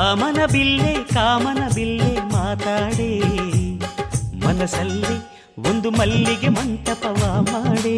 ಕಾಮನ ಬಿಲ್ಲೆ ಕಾಮನ ಬಿಲ್ಲೆ ಮಾತಾಡೆ ಮನಸ್ಸಲ್ಲಿ ಒಂದು ಮಲ್ಲಿಗೆ ಮಂಟಪವ ಮಾಡೆ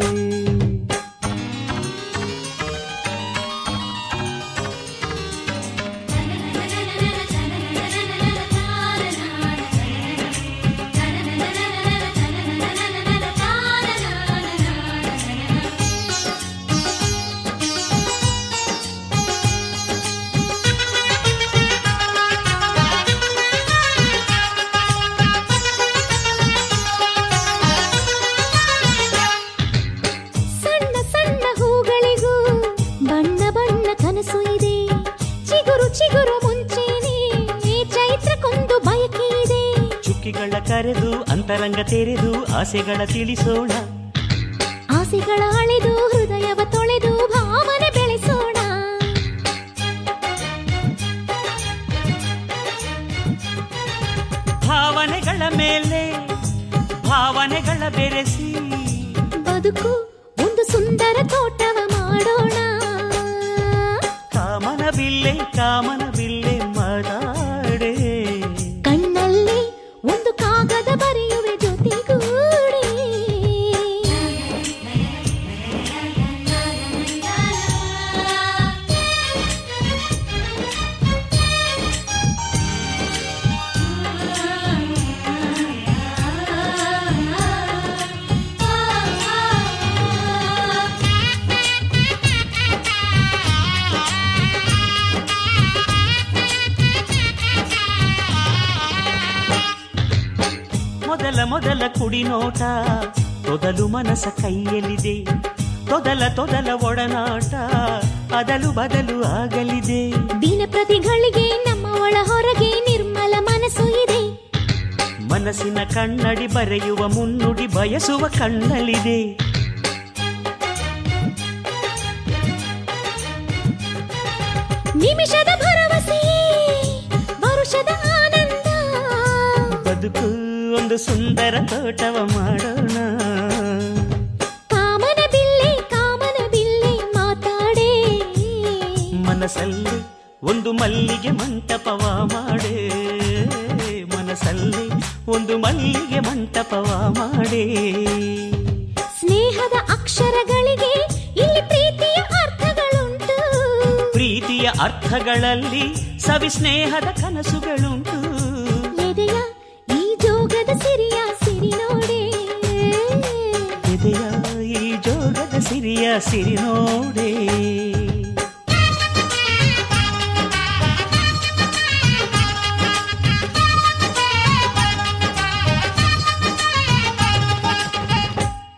ಸಣ್ಣ ಸಣ್ಣ ಹೂಗಳಿಗೂ ಬಣ್ಣ ಬಣ್ಣ ಕನಸು ಇದೆ ಚಿಗುರು ಚಿಗುರು ಮುಂಚೆನೆ ಚೈತ್ರಕ್ಕೊಂದು ಬಯಕೆ ಇದೆ ಚುಕ್ಕಿಗಳ ಕರೆದು ಅಂತರಂಗ ತೆರೆದು ಆಸೆಗಳ ತಿಳಿಸೋಣ ಆಸೆಗಳ ಅಳೆದು ಹೃದಯವ ತೊಳೆದು ಭಾವನೆ ಬೆಳೆಸೋಣ ಭಾವನೆಗಳ ಮೇಲೆ ಭಾವನೆಗಳ ಬೆರೆಸಿ ಬದುಕು ಒಂದು ಸುಂದರ ತೋಟವ ಮಾಡೋಣ ಕಾಮನ ಬಿಲ್ಲೆ ಕಾಮನ ಬಿಲ್ಲೆ ಮಾತಾಡೆ ಕಣ್ಣಲ್ಲಿ ಒಂದು ಕಾಗದ ಬರೆಯುವೆ ಜೊತೆಗೂಡಿ ಮೊದಲ ಮೊದಲ ಕುಡಿನೋಟ ತೊದಲು ಮನಸ ಕೈಯಲ್ಲಿದೆ ತೊದಲ ತೊದಲ ಒಡನಾಟ ಅದಲು ಬದಲು ಆಗಲಿದೆ ದಿನ ಪ್ರತಿಗಳಿಗೆ ನಮ್ಮ ಒಳ ಹೊರಗೆ ನಿರ್ಮಲ ಮನಸ್ಸು ಇದೆ ಮನಸ್ಸಿನ ಕಣ್ಣಡಿ ಬರೆಯುವ ಮುನ್ನುಡಿ ಬಯಸುವ ಕಣ್ಣಲ್ಲಿದೆ ನಿಮಿಷದ ಭರವಸೆಯೇ ವರುಷದ ಆನಂದ ಬದುಕು ಒಂದು ಸುಂದರ ತೋಟವ ಮಾಡೋಣ ಕಾಮನ ಬಿಲ್ಲೆ ಕಾಮನ ಬಿಲ್ಲೆ ಮಾತಾಡೆ ಮನಸ್ಸಲ್ಲಿ ಒಂದು ಮಲ್ಲಿಗೆ ಮಂಟಪವ ಮಾಡೆ ಮನಸ್ಸಲ್ಲಿ ಒಂದು ಮಲ್ಲಿಗೆ ಮಂಟಪವ ಮಾಡೆ ಸ್ನೇಹದ ಅಕ್ಷರಗಳಿಗೆ ಇಲ್ಲಿ ಪ್ರೀತಿಯ ಅರ್ಥಗಳುಂಟು ಪ್ರೀತಿಯ ಅರ್ಥಗಳಲ್ಲಿ ಸವಿ ಸ್ನೇಹದ ಕನಸುಗಳುಂಟು ಎದೆಯ ಈ ಜೋಗದ ಸಿರಿಯ ಸಿರಿ ನೋಡೆ ಎದೆಯ ಈ ಜೋಗದ ಸಿರಿಯ ಸಿರಿ ನೋಡೆ